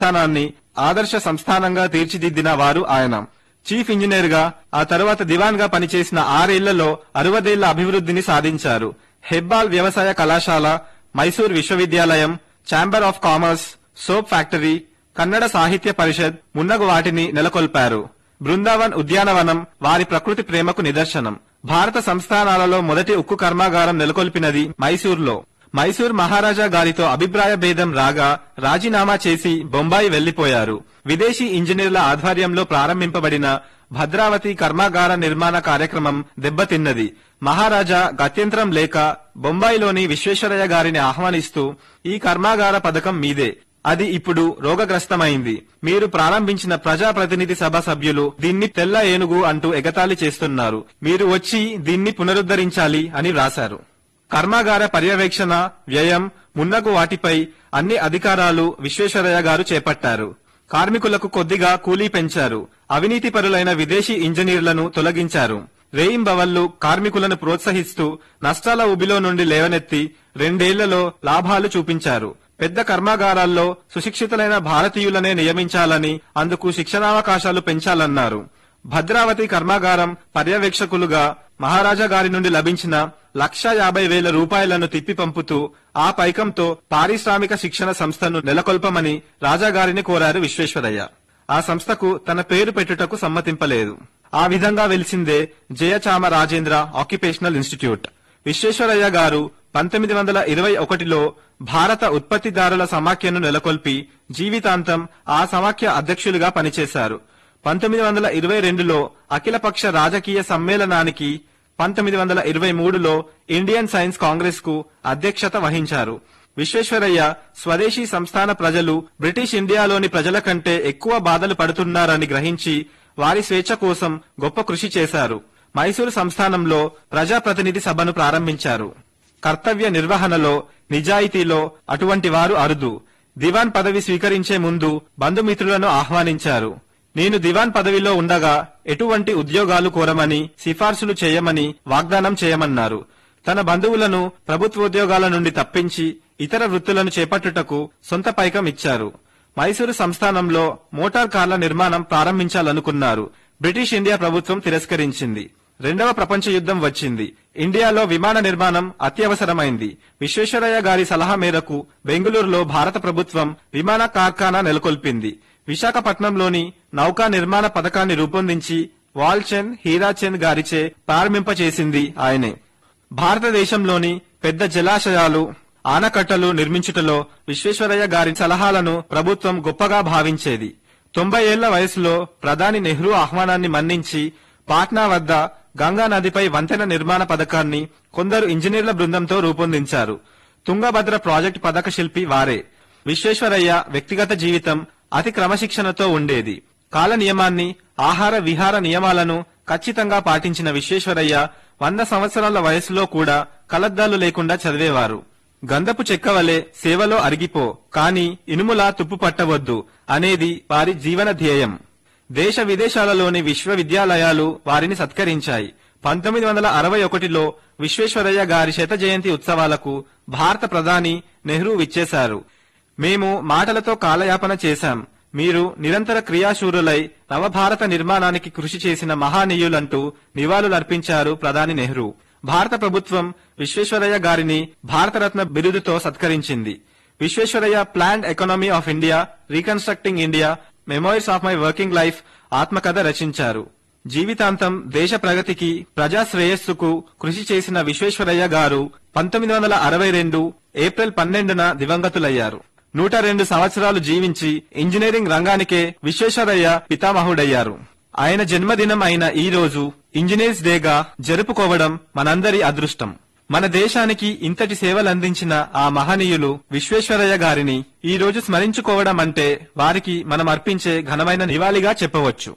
సంస్థానాన్ని ఆదర్శ సంస్థానంగా తీర్చిదిద్దిన వారు ఆయన చీఫ్ ఇంజనీర్ గా ఆ తరువాత దివాన్ గా పనిచేసిన ఆరేళ్లలో అరవదేళ్ల అభివృద్ధిని సాధించారు హెబ్బాల్ వ్యవసాయ కళాశాల మైసూర్ విశ్వవిద్యాలయం chamber of commerce soap factory Kannada Sahitya Parishat మున్నగు వాటిని నెలకొల్పారు బృందావన్ ఉద్యానవనం వారి ప్రకృతి ప్రేమకు నిదర్శనం భారత సంస్థానాలలో మొదటి ఉక్కు కర్మాగారం నెలకొల్పినది మైసూర్లో మైసూర్ మహారాజా గారితో అభిప్రాయ భేదం రాగా రాజీనామా చేసి బొంబాయి వెళ్లిపోయారు విదేశీ ఇంజనీర్ల ఆధ్వర్యంలో ప్రారంభింపబడిన భద్రావతి కర్మాగార నిర్మాణ కార్యక్రమం దెబ్బతిన్నది మహారాజా గత్యంతరం లేక బొంబాయిలోని విశ్వేశ్వరయ్య గారిని ఆహ్వానిస్తూ ఈ కర్మాగార పథకం మీదే అది ఇప్పుడు రోగగ్రస్తమైంది మీరు ప్రారంభించిన ప్రజాప్రతినిధి సభ సభ్యులు దీన్ని తెల్ల ఏనుగు అంటూ ఎగతాళి చేస్తున్నారు మీరు వచ్చి దీన్ని పునరుద్ధరించాలి అని వ్రాశారు కర్మాగార పర్యవేక్షణ వ్యయం మున్నగు వాటిపై అన్ని అధికారాలు విశ్వేశ్వరయ్య గారు చేపట్టారు కార్మికులకు కొద్దిగా కూలీ పెంచారు అవినీతి పరులైన విదేశీ ఇంజనీర్లను తొలగించారు రేయింబవళ్లు కార్మికులను ప్రోత్సహిస్తూ నష్టాల ఉబిలో నుండి లేవనెత్తి రెండేళ్లలో లాభాలు చూపించారు పెద్ద కర్మాగారాల్లో సుశిక్షితులైన భారతీయులనే నియమించాలని అందుకు శిక్షణావకాశాలు పెంచాలన్నారు భద్రావతి కర్మాగారం పర్యవేక్షకులుగా మహారాజా గారి నుండి లభించిన లక్ష యాభై వేల రూపాయలను తిప్పి పంపుతూ ఆ పైకంతో పారిశ్రామిక శిక్షణ సంస్థను నెలకొల్పమని రాజాగారిని కోరారు విశ్వేశ్వరయ్య ఆ సంస్థకు తన పేరు పెట్టుటకు సమ్మతింపలేదు ఆ విధంగా వెలిసిందే జయచామ రాజేంద్ర ఆక్యుపేషనల్ ఇన్స్టిట్యూట్ విశ్వేశ్వరయ్య గారు పంతొమ్మిది వందల ఇరవై ఒకటిలో భారత ఉత్పత్తిదారుల సమాఖ్యను నెలకొల్పి జీవితాంతం ఆ సమాఖ్య అధ్యక్షులుగా పనిచేశారు పంతొమ్మిది వందల ఇరవై రెండులో అఖిలపక్ష రాజకీయ సమ్మేళనానికి పంతొమ్మిది వందల ఇరవై మూడులో ఇండియన్ సైన్స్ కాంగ్రెస్ కు అధ్యక్షత వహించారు విశ్వేశ్వరయ్య స్వదేశీ సంస్థాన ప్రజలు బ్రిటిష్ ఇండియాలోని ప్రజల కంటే ఎక్కువ బాధలు పడుతున్నారని గ్రహించి వారి స్వేచ్ఛ కోసం గొప్ప కృషి చేశారు మైసూరు సంస్థానంలో ప్రజాప్రతినిధి సభను ప్రారంభించారు కర్తవ్య నిర్వహణలో నిజాయితీలో అటువంటి వారు అరుదు దివాన్ పదవి స్వీకరించే ముందు బంధుమిత్రులను ఆహ్వానించారు నేను దివాన్ పదవిలో ఉండగా ఎటువంటి ఉద్యోగాలు కోరమని సిఫార్సులు చేయమని వాగ్దానం చేయమన్నారు తన బంధువులను ప్రభుత్వోద్యోగాల నుండి తప్పించి ఇతర వృత్తులను చేపట్టుటకు సొంత పైకం ఇచ్చారు మైసూరు సంస్థానంలో మోటార్ కార్ల నిర్మాణం ప్రారంభించాలనుకున్నారు బ్రిటిష్ ఇండియా ప్రభుత్వం తిరస్కరించింది రెండవ ప్రపంచ యుద్ధం వచ్చింది ఇండియాలో విమాన నిర్మాణం అత్యవసరమైంది విశ్వేశ్వరయ్య గారి సలహా మేరకు బెంగళూరులో భారత ప్రభుత్వం విమాన కార్ఖానా నెలకొల్పింది విశాఖపట్నంలోని నౌకా నిర్మాణ పథకాన్ని రూపొందించి వాల్చంద్ హీరాచంద్ గారిచే ప్రారంభింపచేసింది ఆయనే భారతదేశంలోని పెద్ద జలాశయాలు ఆనకట్టలు నిర్మించుటలో విశ్వేశ్వరయ్య గారి సలహాలను ప్రభుత్వం గొప్పగా భావించేది తొంభై ఏళ్ల వయసులో ప్రధాని నెహ్రూ ఆహ్వానాన్ని మన్నించి పాట్నా వద్ద గంగా నదిపై వంతెన నిర్మాణ పథకాన్ని కొందరు ఇంజనీర్ల బృందంతో రూపొందించారు తుంగభద్ర ప్రాజెక్టు పథక శిల్పి వారే విశ్వేశ్వరయ్య వ్యక్తిగత జీవితం అతి క్రమశిక్షణతో ఉండేది కాల నియమాన్ని ఆహార విహార నియమాలను ఖచ్చితంగా పాటించిన విశ్వేశ్వరయ్య వంద సంవత్సరాల వయసులో కూడా కలద్దాలు లేకుండా చదివేవారు గంధపు చెక్క వలె సేవలో అరిగిపో కాని ఇనుములా తుప్పు పట్టవద్దు అనేది వారి జీవన ధ్యేయం దేశ విదేశాలలోని విశ్వవిద్యాలయాలు వారిని సత్కరించాయి పంతొమ్మిది వందల అరవై ఒకటిలో విశ్వేశ్వరయ్య గారి శత జయంతి ఉత్సవాలకు భారత ప్రధాని నెహ్రూ విచ్చేశారు మేము మాటలతో కాలయాపన చేశాం మీరు నిరంతర క్రియాశూరులై నవభారత నిర్మాణానికి కృషి చేసిన మహానీయులంటూ నివాళులర్పించారు ప్రధాని నెహ్రూ భారత ప్రభుత్వం విశ్వేశ్వరయ్య గారిని భారతరత్న బిరుదుతో సత్కరించింది Visvesvaraya planned economy of India reconstructing India memories of my working life ఆత్మకథ రచించారు జీవితాంతం దేశ ప్రగతికి ప్రజా శ్రేయస్సుకు కృషి చేసిన విశ్వేశ్వరయ్య గారు పంతొమ్మిది వందల అరవై రెండు ఏప్రిల్ పన్నెండున దివంగతులయ్యారు నూట రెండు సంవత్సరాలు జీవించి ఇంజనీరింగ్ రంగానికే విశ్వేశ్వరయ్య పితామహుడయ్యారు ఆయన జన్మదినం అయిన ఈ రోజు ఇంజనీర్స్ డేగా జరుపుకోవడం మనందరి అదృష్టం మన దేశానికి ఇంతటి సేవలందించిన ఆ మహనీయులు విశ్వేశ్వరయ్య గారిని ఈ రోజు స్మరించుకోవడం అంటే వారికి మనం అర్పించే ఘనమైన నివాళిగా చెప్పవచ్చు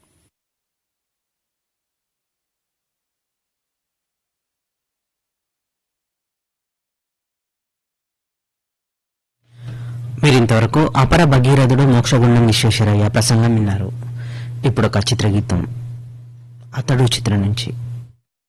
మీరింతవరకు అపర భగీరథుడు మోక్షగుండం విశ్వేశ్వరయ్య ప్రసంగం విన్నారు ఇప్పుడు ఒక చిత్రగీతం అతడు చిత్రం నుంచి